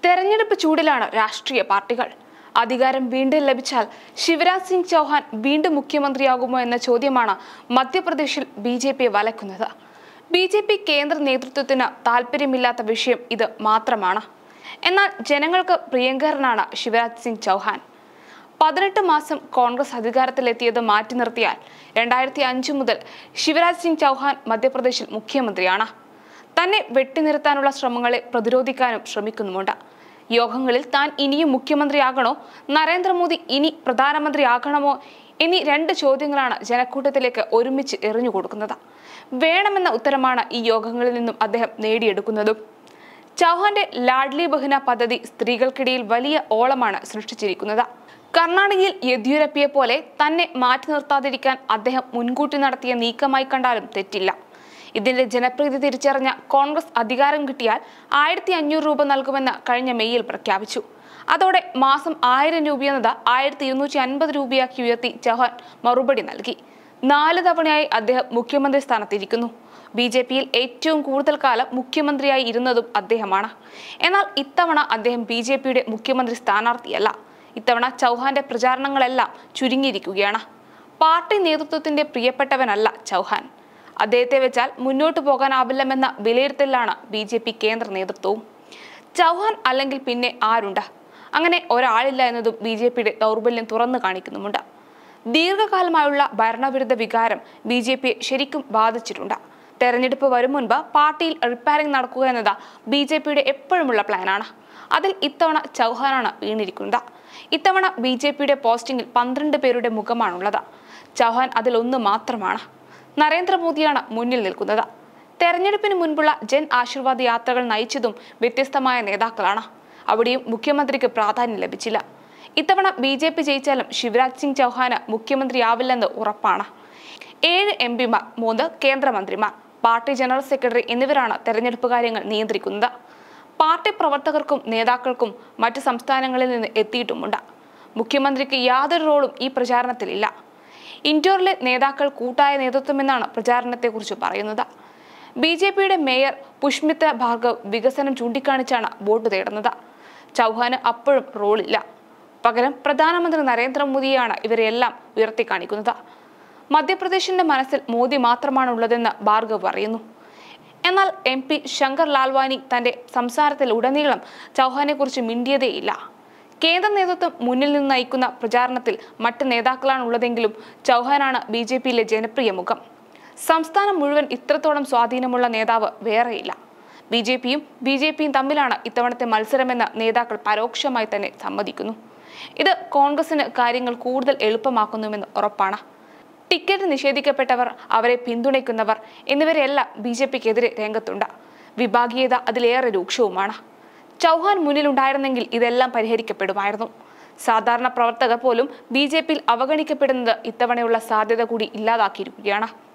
തെരഞ്ഞെടുപ്പ് ചൂടിലാണ് രാഷ്ട്രീയ പാർട്ടികൾ അധികാരം വീണ്ടും ലഭിച്ചാൽ ശിവരാജ് സിംഗ് ചൗഹാൻ വീണ്ടും മുഖ്യമന്ത്രിയാകുമോ എന്ന ചോദ്യമാണ് മധ്യപ്രദേശിൽ ബി ജെ പിയെ വലക്കുന്നത് ബി ജെ പി കേന്ദ്ര നേതൃത്വത്തിന് താല്പര്യമില്ലാത്ത വിഷയം ഇത് മാത്രമാണ് എന്നാൽ ജനങ്ങൾക്ക് പ്രിയങ്കരനാണ് ശിവരാജ് സിംഗ് ചൗഹാൻ പതിനെട്ട് മാസം കോൺഗ്രസ് അധികാരത്തിലെത്തിയത് മാറ്റി നിർത്തിയാൽ രണ്ടായിരത്തി അഞ്ച് മുതൽ ശിവരാജ് സിംഗ് ചൗഹാൻ മധ്യപ്രദേശിൽ മുഖ്യമന്ത്രിയാണ് തന്നെ വെട്ടിനിർത്താനുള്ള ശ്രമങ്ങളെ പ്രതിരോധിക്കാനും ശ്രമിക്കുന്നുമുണ്ട് യോഗങ്ങളിൽ താൻ ഇനിയും മുഖ്യമന്ത്രിയാകണോ നരേന്ദ്രമോദി ഇനി പ്രധാനമന്ത്രിയാകണമോ എന്നീ രണ്ട് ചോദ്യങ്ങളാണ് ജനക്കൂട്ടത്തിലേക്ക് ഒരുമിച്ച് എറിഞ്ഞു കൊടുക്കുന്നത് വേണമെന്ന ഉത്തരമാണ് ഈ യോഗങ്ങളിൽ നിന്നും അദ്ദേഹം നേടിയെടുക്കുന്നതും ചൗഹാന്റെ ലാഡ്ലി ബഹുന പദ്ധതി സ്ത്രീകൾക്കിടയിൽ വലിയ ഓളമാണ് സൃഷ്ടിച്ചിരിക്കുന്നത് കർണാടകയിൽ യെദ്യൂരപ്പയെ പോലെ തന്നെ മാറ്റി നിർത്താതിരിക്കാൻ അദ്ദേഹം മുൻകൂട്ടി നടത്തിയ നീക്കമായി കണ്ടാലും തെറ്റില്ല ഇതിന്റെ ജനപ്രീതി തിരിച്ചറിഞ്ഞ കോൺഗ്രസ് അധികാരം കിട്ടിയാൽ ആയിരത്തി അഞ്ഞൂറ് രൂപ നൽകുമെന്ന് കഴിഞ്ഞ മെയ്യിൽ പ്രഖ്യാപിച്ചു അതോടെ മാസം ആയിരം രൂപയെന്നത് ആയിരത്തി ഇരുന്നൂറ്റി അൻപത് രൂപയാക്കി ഉയർത്തി ചൗഹാൻ മറുപടി നൽകി നാല് തവണയായി അദ്ദേഹം മുഖ്യമന്ത്രി സ്ഥാനത്തിരിക്കുന്നു ബി ജെ പിയിൽ ഏറ്റവും കൂടുതൽ കാലം മുഖ്യമന്ത്രിയായി ഇരുന്നതും അദ്ദേഹമാണ് എന്നാൽ ഇത്തവണ അദ്ദേഹം ബി ജെ പിയുടെ മുഖ്യമന്ത്രി സ്ഥാനാർത്ഥിയല്ല ഇത്തവണ ചൗഹാന്റെ പ്രചാരണങ്ങളെല്ലാം ചുരുങ്ങിയിരിക്കുകയാണ് പാർട്ടി നേതൃത്വത്തിന്റെ പ്രിയപ്പെട്ടവനല്ല ചൗഹാൻ അദ്ദേഹത്തെ വെച്ചാൽ മുന്നോട്ട് പോകാനാവില്ലെന്ന വിലയിരുത്തലിലാണ് ബി ജെ പി കേന്ദ്ര നേതൃത്വവും ചൗഹാൻ അല്ലെങ്കിൽ പിന്നെ ആരുണ്ട് അങ്ങനെ ഒരാളില്ല എന്നതും ബി ജെ പിയുടെ ദൗർബല്യം തുറന്നു കാണിക്കുന്നുമുണ്ട് ദീർഘകാലമായുള്ള ഭരണവിരുദ്ധ വികാരം ബി ജെ പിയെ ശരിക്കും ബാധിച്ചിട്ടുണ്ട് തെരഞ്ഞെടുപ്പ് വരും മുൻപ് പാർട്ടിയിൽ റിപ്പയറിംഗ് നടക്കുക എന്നത് ബി ജെ പിയുടെ എപ്പോഴുമുള്ള പ്ലാനാണ് അതിൽ ഇത്തവണ ചൗഹാനാണ് വീണിരിക്കുന്നത് ഇത്തവണ ബി ജെ പിയുടെ പോസ്റ്റിംഗിൽ പന്ത്രണ്ട് പേരുടെ മുഖമാണുള്ളത് ചൗഹാൻ അതിലൊന്ന് മാത്രമാണ് നരേന്ദ്രമോദിയാണ് മുന്നിൽ നിൽക്കുന്നത് തെരഞ്ഞെടുപ്പിന് മുൻപുള്ള ജൻ ആശീർവാദ് യാത്രകൾ നയിച്ചതും വ്യത്യസ്തമായ നേതാക്കളാണ് അവിടെയും മുഖ്യമന്ത്രിക്ക് പ്രാധാന്യം ലഭിച്ചില്ല ഇത്തവണ ബി ജെ പി ജയിച്ചാലും ശിവരാജ് സിംഗ് ചൗഹാന് മുഖ്യമന്ത്രിയാവില്ലെന്ന് ഉറപ്പാണ് ഏഴ് എം പിമാർ മൂന്ന് കേന്ദ്രമന്ത്രിമാർ പാർട്ടി ജനറൽ സെക്രട്ടറി എന്നിവരാണ് തെരഞ്ഞെടുപ്പ് കാര്യങ്ങൾ നിയന്ത്രിക്കുന്നത് പാർട്ടി പ്രവർത്തകർക്കും നേതാക്കൾക്കും മറ്റ് സംസ്ഥാനങ്ങളിൽ നിന്ന് എത്തിയിട്ടുമുണ്ട് മുഖ്യമന്ത്രിക്ക് യാതൊരു റോളും ഈ പ്രചാരണത്തിലില്ല ഇൻഡോറിലെ നേതാക്കൾ കൂട്ടായ നേതൃത്വമെന്നാണ് പ്രചാരണത്തെക്കുറിച്ച് പറയുന്നത് ബി ജെ പിയുടെ മേയർ പുഷ്മിത്ര ഭാർഗവ് വികസനം ചൂണ്ടിക്കാണിച്ചാണ് വോട്ട് തേടുന്നത് ചൗഹാന് അപ്പോഴും റോളില്ല പകരം പ്രധാനമന്ത്രി നരേന്ദ്രമോദിയാണ് ഇവരെല്ലാം ഉയർത്തിക്കാണിക്കുന്നത് മധ്യപ്രദേശിന്റെ മനസ്സിൽ മോദി മാത്രമാണ് ഉള്ളതെന്ന് ഭാർഗവ് പറയുന്നു എന്നാൽ എം പി ശങ്കർ ലാൽവാനി തന്റെ സംസാരത്തിൽ ഉടനീളം ചൗഹാനെ കുറിച്ച് മിണ്ടിയതേയില്ല കേന്ദ്ര നേതൃത്വം മുന്നിൽ നിന്ന് നയിക്കുന്ന പ്രചാരണത്തിൽ മറ്റ് നേതാക്കളാണ് ഉള്ളതെങ്കിലും ചൗഹാനാണ് ബി ജെ പിയിലെ ജനപ്രിയ മുഖം സംസ്ഥാനം മുഴുവൻ ഇത്രത്തോളം സ്വാധീനമുള്ള നേതാവ് വേറെയില്ല ബി ജെ പിയും ബി ജെ പിയും തമ്മിലാണ് ഇത്തവണത്തെ മത്സരമെന്ന് നേതാക്കൾ പരോക്ഷമായി തന്നെ സമ്മതിക്കുന്നു ഇത് കോൺഗ്രസിന് കാര്യങ്ങൾ കൂടുതൽ എളുപ്പമാക്കുന്നുവെന്ന് ഉറപ്പാണ് ടിക്കറ്റ് നിഷേധിക്കപ്പെട്ടവർ അവരെ പിന്തുണയ്ക്കുന്നവർ എന്നിവരെല്ലാം ബി ജെ പിക്കെതിരെ രംഗത്തുണ്ട് വിഭാഗീയത അതിലേറെ രൂക്ഷവുമാണ് ചൗഹാൻ മുന്നിലുണ്ടായിരുന്നെങ്കിൽ ഇതെല്ലാം പരിഹരിക്കപ്പെടുമായിരുന്നു സാധാരണ പ്രവർത്തകർ പോലും ബി ജെ പിയിൽ അവഗണിക്കപ്പെടുന്നത് ഇത്തവണയുള്ള സാധ്യത കൂടി ഇല്ലാതാക്കിയിരിക്കുകയാണ്